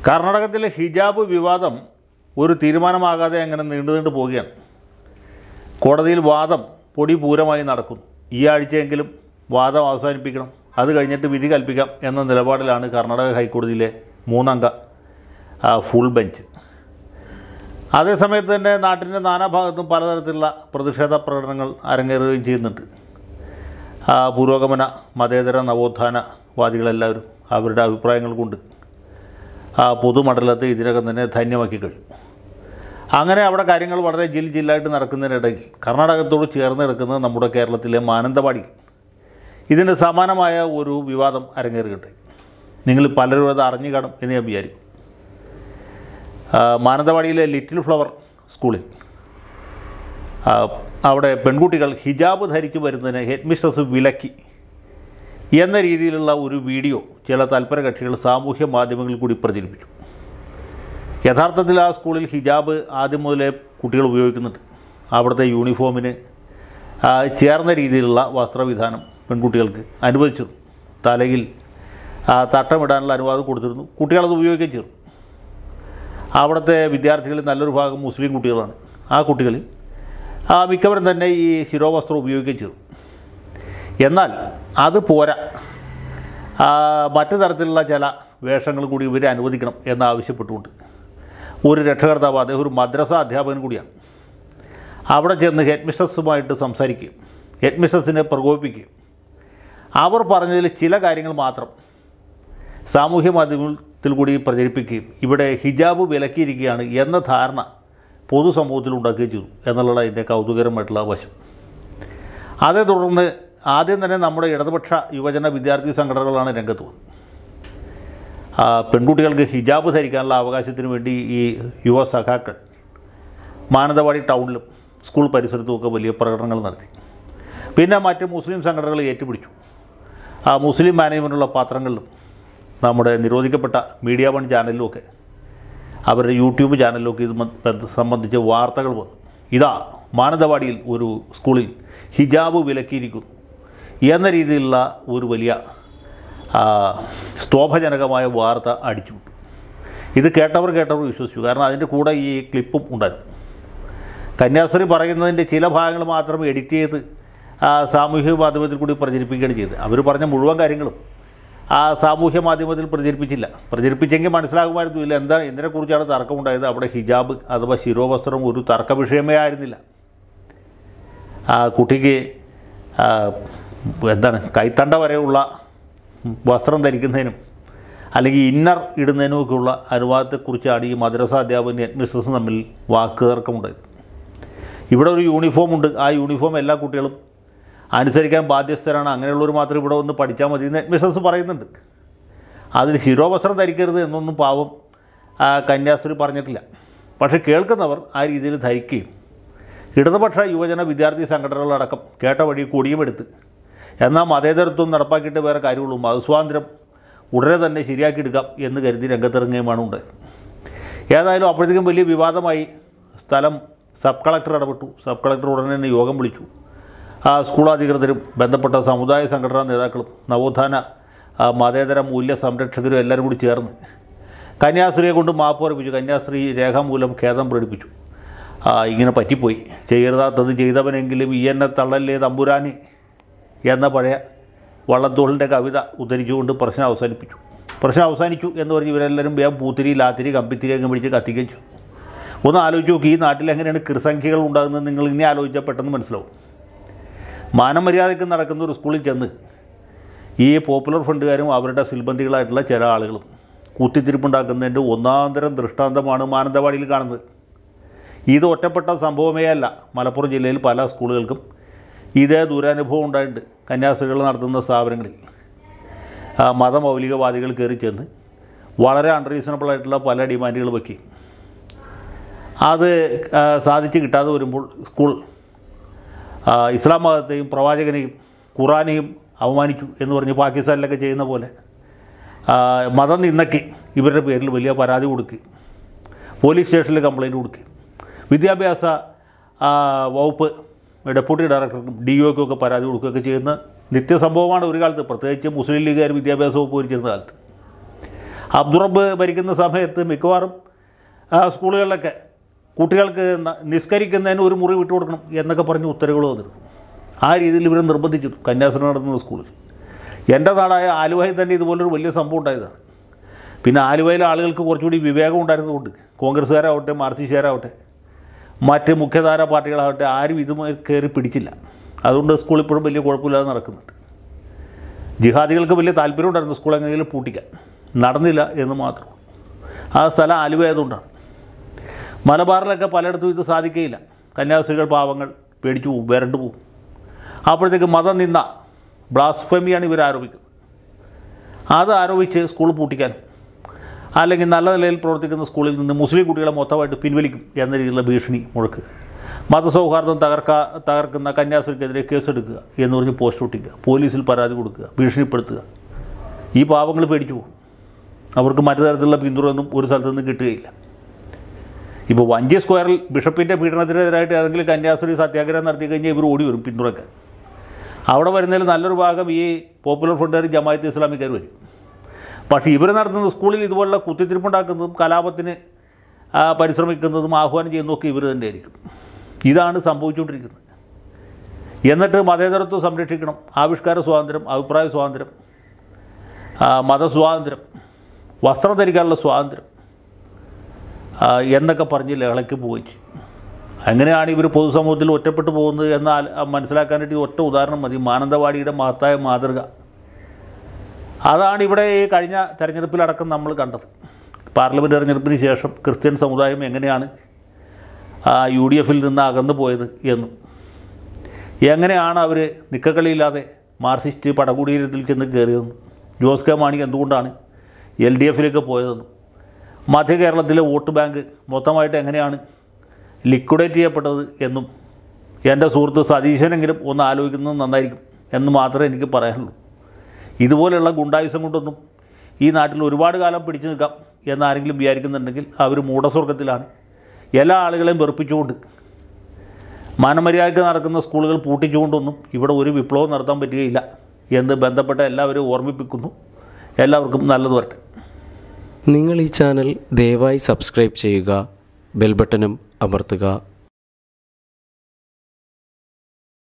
കർണാടകത്തിലെ ഹിജാബ് വിവാദം ഒരു തീരുമാനമാകാതെ അങ്ങനെ നീണ്ടു നീണ്ടു പോവുകയാണ് കോടതിയിൽ വാദം പൊടി പൂരമായി നടക്കുന്നു ഈ ആഴ്ചയെങ്കിലും വാദം അവസാനിപ്പിക്കണം അത് കഴിഞ്ഞിട്ട് വിധി കൽപ്പിക്കാം എന്ന നിലപാടിലാണ് കർണാടക ഹൈക്കോടതിയിലെ മൂന്നംഗ ആ, ഫുൾ ബെഞ്ച് അതേസമയത്ത് തന്നെ നാട്ടിൻ്റെ നാനാഭാഗത്തും പലതരത്തിലുള്ള പ്രതിഷേധ പ്രകടനങ്ങൾ അരങ്ങേറുകയും ചെയ്യുന്നുണ്ട് ആ, പുരോഗമന മതേതര നവോത്ഥാനവാദികളെല്ലാവരും അവരുടെ അഭിപ്രായങ്ങൾ കൊണ്ട് ആ പൊതുമണ്ഡലത്തെ ഇതിനകം തന്നെ ധന്യമാക്കി കഴിഞ്ഞു അങ്ങനെ അവിടെ കാര്യങ്ങൾ വളരെ ജിൽ ജില്ലായിട്ട് നടക്കുന്നതിനിടയിൽ കർണാടകത്തോട് ചേർന്ന് കിടക്കുന്നത് നമ്മുടെ കേരളത്തിലെ മാനന്തവാടി ഇതിന് സമാനമായ ഒരു വിവാദം അരങ്ങേറുകയുണ്ടായി നിങ്ങൾ പലരും അത് അറിഞ്ഞു കാണും എന്ന് ഞാൻ വിചാരിക്കും ആ, മാനന്തവാടിയിലെ ലിറ്റിൽ ഫ്ലവർ സ്കൂളിൽ ആ, അവിടെ പെൺകുട്ടികൾ ഹിജാബ് ധരിച്ചു വരുന്നതിന് ഹെഡ് മിസ്ട്രസ് വിലക്കി എന്ന രീതിയിലുള്ള ഒരു വീഡിയോ ചില തൽപര കക്ഷികൾ സാമൂഹ്യ മാധ്യമങ്ങളിൽ കൂടി പ്രചരിപ്പിച്ചു യഥാർത്ഥത്തിൽ ആ സ്കൂളിൽ ഹിജാബ് ആദ്യം മുതലേ കുട്ടികൾ ഉപയോഗിക്കുന്നുണ്ട് അവിടുത്തെ യൂണിഫോമിന് ആ, ചേർന്ന രീതിയിലുള്ള വസ്ത്രവിധാനം പെൺകുട്ടികൾക്ക് അനുവദിച്ചിരുന്നു തലയിൽ ആ, തട്ടമിടാനുള്ള അനുവാദം കൊടുത്തിരുന്നു കുട്ടികളത് ഉപയോഗിക്കുകയും ചെയ്തു അവിടുത്തെ വിദ്യാർത്ഥികളിൽ നല്ലൊരു ഭാഗം മുസ്ലിം കുട്ടികളാണ് ആ കുട്ടികളിൽ ആ, മിക്കവരും തന്നെ ഈ ശിരോവസ്ത്രം ഉപയോഗിക്കുകയും ചെയ്തു എന്നാൽ അത് പോരാ ആ, മറ്റു തരത്തിലുള്ള ചില വേഷങ്ങൾ കൂടി ഇവരെ അനുവദിക്കണം എന്നാവശ്യപ്പെട്ടുകൊണ്ട് ഒരു രക്ഷകർത്താവ് അദ്ദേഹം ഒരു മദ്രസ അധ്യാപകൻ കൂടിയാണ് അവിടെ ചെന്ന് ഹെഡ് മിസ്ട്രസുമായിട്ട് സംസാരിക്കുകയും ഹെഡ് മിസ്ട്രസിനെ പ്രകോപിപ്പിക്കുകയും അവർ പറഞ്ഞതിൽ ചില കാര്യങ്ങൾ മാത്രം സാമൂഹ്യ മാധ്യമത്തിൽ കൂടി പ്രചരിപ്പിക്കുകയും ഇവിടെ ഹിജാബ് വിലക്കിയിരിക്കുകയാണ് എന്ന ധാരണ പൊതുസമൂഹത്തിൽ ഉണ്ടാക്കുകയും ചെയ്തു എന്നുള്ളത് അതിൻ്റെ കൗതുകരമായിട്ടുള്ള വശം അതേ തുടർന്ന് ആദ്യം തന്നെ നമ്മുടെ ഇടതുപക്ഷ യുവജന വിദ്യാർത്ഥി സംഘടനകളാണ് രംഗത്ത് വന്നത് ആ, പെൺകുട്ടികൾക്ക് ഹിജാബ് ധരിക്കാനുള്ള അവകാശത്തിന് വേണ്ടി ഈ യുവ സഖാക്കൾ മാനന്തവാടി ടൗണിലും സ്കൂൾ പരിസരത്തുമൊക്കെ വലിയ പ്രകടനങ്ങൾ നടത്തി പിന്നെ മറ്റ് മുസ്ലിം സംഘടനകൾ ഏറ്റുപിടിച്ചു ആ മുസ്ലിം മാനേജ്മെൻറ്റുള്ള പത്രങ്ങളിലും നമ്മുടെ നിരോധിക്കപ്പെട്ട മീഡിയ വൺ ചാനലിലുമൊക്കെ അവരുടെ യൂട്യൂബ് ചാനലിലൊക്കെ ഇത് മ- ബന്ധ- സംബന്ധിച്ച് വാർത്തകൾ വന്നു ഇതാ മാനന്തവാടിയിൽ ഒരു സ്കൂളിൽ ഹിജാബ് വിലക്കിയിരിക്കുന്നു എന്ന രീതിയിലുള്ള ഒരു വലിയ ആ, സ്തോഭജനകമായ വാർത്ത അടിച്ചു വിട്ടു ഇത് കേട്ടവർ കേട്ടവർ വിശ്വസിച്ചു കാരണം അതിൻ്റെ കൂടെ ഈ ക്ലിപ്പും ഉണ്ടായിരുന്നു കന്യാസ്ത്രീ പറയുന്നതിൻ്റെ ചില ഭാഗങ്ങൾ മാത്രം എഡിറ്റ് ചെയ്ത് ആ, സാമൂഹ്യ മാധ്യമത്തിൽ കൂടി പ്രചരിപ്പിക്കുകയാണ് ചെയ്തത് അവർ പറഞ്ഞ മുഴുവൻ കാര്യങ്ങളും ആ സാമൂഹ്യ മാധ്യമത്തിൽ പ്രചരിപ്പിച്ചില്ല പ്രചരിപ്പിച്ചെങ്കിൽ മനസ്സിലാകുമായിരുന്നു ഇല്ല എന്താ ഇതിനെക്കുറിച്ചാണ് തർക്കമുണ്ടായത് അവിടെ ഹിജാബ് അഥവാ ശിരോവസ്ത്രം ഒരു തർക്ക വിഷയമേ ആയിരുന്നില്ല ആ കുട്ടിക്ക് ആ, എന്താണ് കൈത്തണ്ട വരെയുള്ള വസ്ത്രം ധരിക്കുന്നതിനും അല്ലെങ്കിൽ ഇന്നർ ഇടുന്നതിനുമൊക്കെയുള്ള അനുവാദത്തെക്കുറിച്ചാണ് ഈ മദ്രസ അധ്യാപകൻ ഹെഡ്മിസ്ട്രസും തമ്മിൽ വാക്ക് തർക്കമുണ്ടായത് ഇവിടെ ഒരു യൂണിഫോം ഉണ്ട് ആ യൂണിഫോം എല്ലാ കുട്ടികളും അനുസരിക്കാൻ ബാധ്യസ്ഥരാണ് അങ്ങനെയുള്ളവർ മാത്രം ഇവിടെ വന്ന് പഠിച്ചാൽ മതി എന്ന് ഹെഡ്മിസ്ട്രസ് പറയുന്നുണ്ട് അതിൽ ശിരോവസ്ത്രം ധരിക്കരുത് എന്നൊന്നും പാവം ആ, കന്യാസ്ത്രീ പറഞ്ഞിട്ടില്ല പക്ഷേ കേൾക്കുന്നവർ ആ രീതിയിൽ ധരിക്കുകയും ഇടതുപക്ഷ യുവജന വിദ്യാർത്ഥി സംഘടനകളടക്കം കേട്ട വഴി കൊടിയുമെടുത്ത് എന്നാൽ മതേതരത്വം നടപ്പാക്കിയിട്ട് വേറെ കാര്യമുള്ളൂ മതസ്വാതന്ത്ര്യം ഉടനെ തന്നെ ശരിയാക്കിയെടുക്കാം എന്ന് കരുതി രംഗത്തിറങ്ങുകയുമാണ് ഉണ്ടായത് ഏതായാലും അപ്പോഴത്തേക്കും വലിയ വിവാദമായി സ്ഥലം സബ് കളക്ടർ ഇടപെട്ടു സബ് കളക്ടർ ഉടനെ തന്നെ യോഗം വിളിച്ചു ആ സ്കൂൾ അധികൃതരും ബന്ധപ്പെട്ട സമുദായ സംഘടനാ നേതാക്കളും നവോത്ഥാന ആ, മതേതര മൂല്യ സംരക്ഷകരും എല്ലാവരും കൂടി ചേർന്ന് കന്യാസ്ത്രീയെ കൊണ്ട് മാപ്പ് ഉറപ്പിച്ചു കന്യാസ്ത്രീ രേഖാമൂലം ഖേദം പ്രകടിപ്പിച്ചു ആ, ഇങ്ങനെ പറ്റിപ്പോയി ചെയ്യരുതാത്തത് ചെയ്തവനെങ്കിലും ഈ എന്നെ തള്ളല്ലേ തമ്പുരാനി എന്ന പഴയ വള്ളത്തോളിൻ്റെ കവിത ഉദ്ധരിച്ചുകൊണ്ട് പ്രശ്നം അവസാനിപ്പിച്ചു പ്രശ്നം അവസാനിച്ചു എന്ന് പറഞ്ഞ് ഇവരെല്ലാവരും വേഗം പൂത്തിരി ലാത്തിരി കമ്പിത്തിരിയൊക്കെ പിടിച്ച് കത്തിക്കുകയും ചെയ്തു ഒന്ന് ആലോചിച്ച് നോക്കി ഈ നാട്ടിൽ എങ്ങനെയാണ് കൃസംഖ്യകൾ ഉണ്ടാകുന്നത് നിങ്ങൾ ഇനി ആലോചിച്ചാൽ പെട്ടെന്ന് മനസ്സിലാവും മാനമര്യാദയ്ക്ക് നടക്കുന്ന ഒരു സ്കൂളിൽ ചെന്ന് ഈ പോപ്പുലർ ഫണ്ടുകാരും അവരുടെ സിൽബന്ധികളായിട്ടുള്ള ചില ആളുകളും കുത്തിത്തിരിപ്പുണ്ടാക്കുന്നതിൻ്റെ ഒന്നാന്തരം ദൃഷ്ടാന്തമാണ് മാനന്തവാടിയിൽ കാണുന്നത് ഇത് ഒറ്റപ്പെട്ട സംഭവമേ അല്ല മലപ്പുറം ജില്ലയിൽ പല സ്കൂളുകൾക്കും ഇതേ ദുരനുഭവം ഉണ്ടായിട്ടുണ്ട് കന്യാസ്ത്രീകൾ നടത്തുന്ന സ്ഥാപനങ്ങളിൽ ആ, മതമൗലികവാദികൾ കയറി ചെന്ന് വളരെ അൺറീസണബിൾ ആയിട്ടുള്ള പല ഡിമാൻഡുകൾ വയ്ക്കും അത് ആ, സാധിച്ച് കിട്ടാതെ വരുമ്പോൾ സ്കൂൾ ആ, ഇസ്ലാം മതത്തെയും പ്രവാചകനെയും ഖുറാനെയും അവമാനിച്ചു എന്ന് പറഞ്ഞ് പാകിസ്ഥാനിലൊക്കെ ചെയ്യുന്ന പോലെ ആ, മതം നിന്നക്കി ഇവരുടെ പേരിൽ വലിയ പരാതി കൊടുക്കുകയും പോലീസ് സ്റ്റേഷനിൽ കംപ്ലയിൻറ്റ് കൊടുക്കുകയും വിദ്യാഭ്യാസ ആ, വകുപ്പ് ഡെപ്യൂട്ടി ഡയറക്ടർക്കും ഡി ഒക്കും ഒക്കെ പരാതി കൊടുക്കുകയൊക്കെ ചെയ്യുന്ന നിത്യസംഭവമാണ് ഒരു കാലത്ത് പ്രത്യേകിച്ച് മുസ്ലിം ലീഗുകാർ വിദ്യാഭ്യാസ വകുപ്പ് ഭരിച്ചിരുന്ന കാലത്ത് അബ്ദുറബ് ഭരിക്കുന്ന സമയത്ത് മിക്കവാറും ആ, സ്കൂളുകളിലൊക്കെ കുട്ടികൾക്ക് ന- നിസ്കരിക്കുന്നതിന് ഒരു മുറി വിട്ടു കൊടുക്കണം എന്നൊക്കെ പറഞ്ഞ് ഉത്തരവുകൾ വന്നിരുന്നു ആ രീതിയിൽ ഇവർ നിർബന്ധിച്ചു കന്യാസ്ത്രീ നടത്തുന്ന സ്കൂളിൽ എൻ്റെ നാടായ ആലുവയിൽ തന്നെ ഇതുപോലൊരു വലിയ സംഭവം ഉണ്ടായതാണ് പിന്നെ ആലുവയിലെ ആളുകൾക്ക് കുറച്ചുകൂടി വിവേകം ഉണ്ടായിരുന്നതുകൊണ്ട് കോൺഗ്രസ്സുകാരാവട്ടെ മാർക്സിസ്റ്റുകാരാവട്ടെ മറ്റ് മുഖ്യധാര പാർട്ടികളാവട്ടെ ആരും ഇതുമായി കയറി പിടിച്ചില്ല അതുകൊണ്ട് സ്കൂൾ ഇപ്പോഴും വലിയ കുഴപ്പമില്ലാതെ നടക്കുന്നുണ്ട് ജിഹാദികൾക്ക് വലിയ താല്പര്യം ഉണ്ടായിരുന്നു സ്കൂൾ എങ്ങനെയെങ്കിലും പൂട്ടിക്കാൻ നടന്നില്ല എന്ന് മാത്രം ആ സ്ഥലം ആലുവ ആയതുകൊണ്ടാണ് മലബാറിലൊക്കെ പലയിടത്തും ഇത് സാധിക്കുകയില്ല കന്യാസ്ത്രീകൾ പാവങ്ങൾ പേടിച്ചു പോകും വരണ്ടു പോകും അപ്പോഴത്തേക്ക് മതം നിന്ന ബ്ലാസ്ഫമിയാണ് ഇവർ ആരോപിക്കുന്നത് അത് ആരോപിച്ച് സ്കൂൾ പൂട്ടിക്കാൻ അല്ലെങ്കിൽ നല്ല നിലയിൽ പ്രവർത്തിക്കുന്ന സ്കൂളിൽ നിന്ന് മുസ്ലിം കുട്ടികളെ മൊത്തമായിട്ട് പിൻവലിക്കും എന്ന രീതിയിലുള്ള ഭീഷണി മുഴക്കുക മതസൗഹാർദ്ദം തകർക്കാ തകർക്കുന്ന കന്യാസ്ത്രീക്കെതിരെ കേസെടുക്കുക എന്ന് പറഞ്ഞ് പോസ്റ്റ് ഒട്ടിക്കുക പോലീസിൽ പരാതി കൊടുക്കുക ഭീഷണിപ്പെടുത്തുക ഈ പാവങ്ങൾ പേടിച്ചു പോകും അവർക്ക് മറ്റു തരത്തിലുള്ള പിന്തുണയൊന്നും ഒരു സ്ഥലത്തു നിന്ന് കിട്ടുകയില്ല ഇപ്പോൾ വഞ്ചി സ്ക്വയറിൽ ബിഷപ്പിൻ്റെ പീഡനത്തിനെതിരായിട്ട് ഏതെങ്കിലും കന്യാസ്ത്രീ സത്യാഗ്രഹം നടത്തി കഴിഞ്ഞാൽ ഇവർ ഓടി വരും പിന്തുണയ്ക്കാൻ അവിടെ വരുന്നതിൽ നല്ലൊരു ഭാഗം ഈ പോപ്പുലർ ഫ്രണ്ടുകാർ ജമായത്ത് ഇസ്ലാമിക്കാർ വരും പക്ഷേ ഇവർ നടത്തുന്ന സ്കൂളിൽ ഇതുപോലുള്ള കുത്തിത്തിരിപ്പുണ്ടാക്കുന്നതും കലാപത്തിന് ആ, പരിശ്രമിക്കുന്നതും ആഹ്വാനം ചെയ്യുന്നതൊക്കെ ഇവർ തന്നെയായിരിക്കും ഇതാണ് സംഭവിച്ചുകൊണ്ടിരിക്കുന്നത് എന്നിട്ട് മതേതരത്വം സംരക്ഷിക്കണം ആവിഷ്കാര സ്വാതന്ത്ര്യം അഭിപ്രായ സ്വാതന്ത്ര്യം ആ, മതസ്വാതന്ത്ര്യം വസ്ത്രം ധരിക്കാനുള്ള സ്വാതന്ത്ര്യം ആ, എന്നൊക്കെ പറഞ്ഞ് ലഹളയ്ക്ക് പോയി അങ്ങനെയാണ് ഇവർ പൊതുസമൂഹത്തിൽ ഒറ്റപ്പെട്ടു പോകുന്നത് എന്ന് ആല- മനസ്സിലാക്കാനായിട്ട് ഈ ഒറ്റ ഉദാഹരണം മതി മാനന്തവാടിയുടെ മഹത്തായ മാതൃക അതാണ് ഇവിടെ ഈ കഴിഞ്ഞ തെരഞ്ഞെടുപ്പിലടക്കം നമ്മൾ കണ്ടത് പാർലമെൻറ്റ് തെരഞ്ഞെടുപ്പിന് ശേഷം ക്രിസ്ത്യൻ സമുദായം എങ്ങനെയാണ് ആ, യു ഡി എഫിൽ നിന്ന് അകന്നു പോയത് എന്നും എങ്ങനെയാണ് അവർ നിക്കക്കളിയില്ലാതെ മാർക്സിസ്റ്റ് പടകുടീരത്തിൽ ചെന്ന് കയറിയതെന്നും ജോസ് കെ മാണി എന്തുകൊണ്ടാണ് എൽ ഡി എഫിലേക്ക് പോയതെന്നും മധ്യ കേരളത്തിലെ വോട്ട് ബാങ്ക് മൊത്തമായിട്ട് എങ്ങനെയാണ് ലിക്വിഡേറ്റ് ചെയ്യപ്പെട്ടത് എന്നും എൻ്റെ സുഹൃത്ത് സതീശനെങ്കിലും ഒന്ന് ആലോചിക്കുന്നത് നന്നായിരിക്കും എന്ന് മാത്രമേ എനിക്ക് പറയാനുള്ളൂ ഇതുപോലെയുള്ള ഗുണ്ടായുസം കൊണ്ടൊന്നും ഈ നാട്ടിൽ ഒരുപാട് കാലം പിടിച്ചു നിൽക്കാം എന്നാരെങ്കിലും വിചാരിക്കുന്നുണ്ടെങ്കിൽ അവർ മൂഢസ്വർഗത്തിലാണ് എല്ലാ ആളുകളെയും വെറുപ്പിച്ചുകൊണ്ട് മാനമര്യാദയ്ക്ക് നടക്കുന്ന സ്കൂളുകൾ പൂട്ടിച്ചുകൊണ്ടൊന്നും ഇവിടെ ഒരു വിപ്ലവം നടത്താൻ പറ്റുകയില്ല എന്ന് ബന്ധപ്പെട്ട എല്ലാവരും ഓർമ്മിപ്പിക്കുന്നു എല്ലാവർക്കും നല്ലത് വരട്ടെ നിങ്ങൾ ഈ ചാനൽ ദയവായി സബ്സ്ക്രൈബ് ചെയ്യുക ബെൽ ബട്ടണും അമർത്തുക